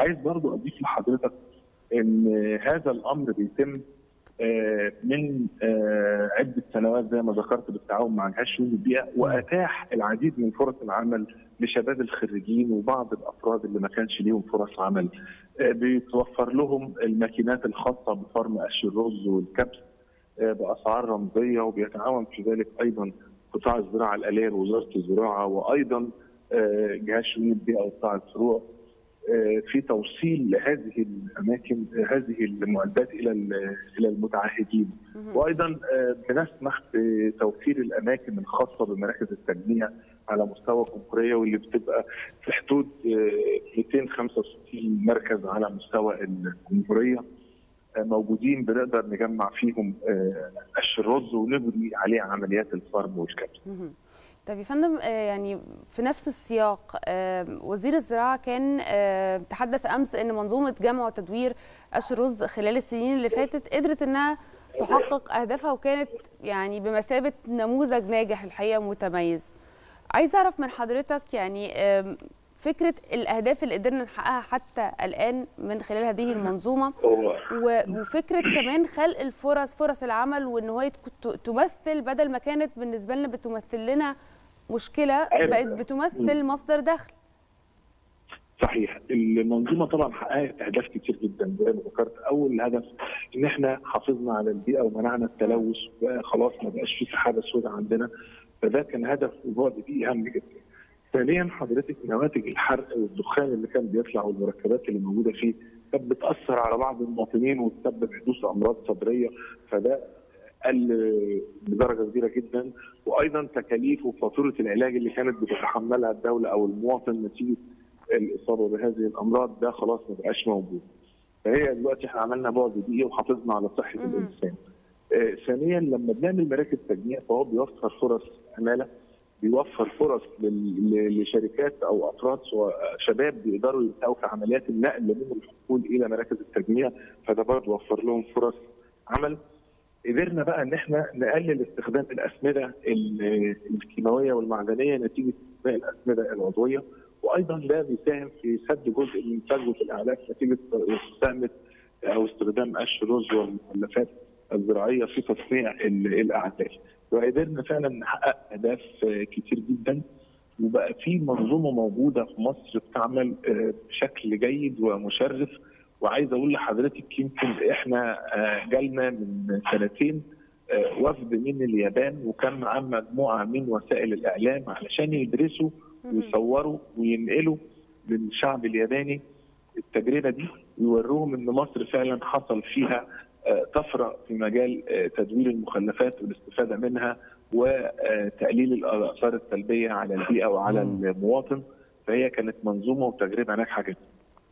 عايز برضو اضيف لحضرتك ان هذا الامر بيتم من عده سنوات زي ما ذكرت بالتعاون مع جهاز شؤون البيئه واتاح العديد من فرص العمل لشباب الخريجين وبعض الافراد اللي ما كانش ليهم فرص عمل بيتوفر لهم الماكينات الخاصه بفرم قش الرز والكبس باسعار رمزيه وبيتعاون في ذلك ايضا قطاع الزراعه الاليه بوزاره الزراعه وايضا جهاز شؤون البيئه وقطاع الفروع في توصيل لهذه الاماكن هذه المعدات الى الى المتعهدين وايضا بنسمح بتوفير الاماكن الخاصه بمراكز التجميع على مستوى الجمهوريه واللي بتبقى في حدود 265 مركز على مستوى الجمهوريه موجودين بنقدر نجمع فيهم قش الرز ونبني عليه عمليات الفرم والكبس. طيب يا فندم يعني في نفس السياق وزير الزراعه كان تحدث امس ان منظومه جمع وتدوير قش الرز خلال السنين اللي فاتت قدرت انها تحقق اهدافها وكانت يعني بمثابه نموذج ناجح الحقيقه متميز. عايز اعرف من حضرتك يعني فكره الاهداف اللي قدرنا نحققها حتى الان من خلال هذه المنظومه وفكره كمان خلق الفرص فرص العمل وان هو تمثل بدل ما كانت بالنسبه لنا بتمثل لنا مشكله بقت بتمثل مصدر دخل صحيح المنظومه طبعا حققت اهداف كتير جدا زي ما ذكرت اول هدف ان احنا حافظنا على البيئه ومنعنا التلوث خلاص ما بقاش في سحابه سوداء عندنا فده كان هدف وبعد بيئي هام جدا ثانيا حضرتك نواتج الحرق والدخان اللي كان بيطلع والمركبات اللي موجوده فيه كانت بتاثر على بعض المواطنين وتسبب حدوث امراض صدريه فده قل بدرجه كبيره جدا وايضا تكاليف وفاتوره العلاج اللي كانت بتتحملها الدوله او المواطن نتيجه الاصابه بهذه الامراض ده خلاص ما بقاش موجود. فهي دلوقتي احنا عملنا بعد بيئي وحافظنا على صحه الانسان. آه ثانيا لما بنعمل مراكز تجميع فهو بيوفر فرص عماله بيوفر فرص لشركات او افراد شباب بيقدروا يبداوا في عمليات النقل من الحقول الى مراكز التجميع فده برضه وفر لهم فرص عمل قدرنا بقى ان احنا نقلل استخدام الاسمده الكيماويه والمعدنيه نتيجه استخدام الاسمده العضويه وايضا ده بيساهم في سد جزء من فجوه الاعلاف نتيجه استخدام او استخدام قش الرز والمخلفات الزراعيه في تصنيع الاعلاف. وقدرنا فعلا نحقق اهداف كتير جدا وبقى في منظومه موجوده في مصر بتعمل بشكل جيد ومشرف وعايز اقول لحضرتك يمكن احنا جالنا من سنتين وفد من اليابان وكان معاه مجموعه من وسائل الاعلام علشان يدرسوا ويصوروا وينقلوا للشعب الياباني التجربه دي ويوروهم ان مصر فعلا حصل فيها طفره في مجال تدوير المخلفات والاستفاده منها وتقليل الاثار السلبيه على البيئه وعلى المواطن فهي كانت منظومه وتجربه ناجحه جدا.